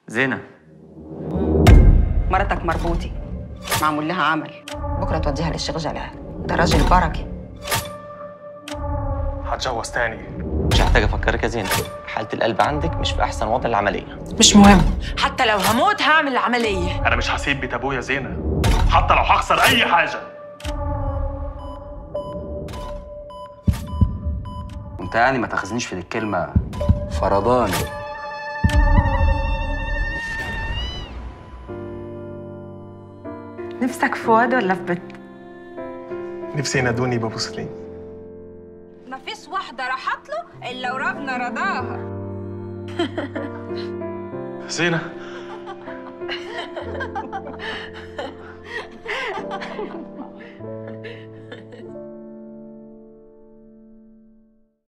زينة مرتك مربوطة معمول لها عمل بكرة توديها للشيخ جلال ده راجل بركة هتجوز تاني مش هحتاج افكرك يا زينة حالة القلب عندك مش في احسن وضع العملية مش مهم حتى لو هموت هعمل العملية انا مش هسيب بيت ابويا زينه حتى لو هخسر اي حاجه انت يعني ما تاخذنيش في الكلمه فرضاني نفسك في واد ولا في بنت؟ نفسي ينادوني بابو سليم مفيش واحدة راحت له إلا وربنا رضاها زينه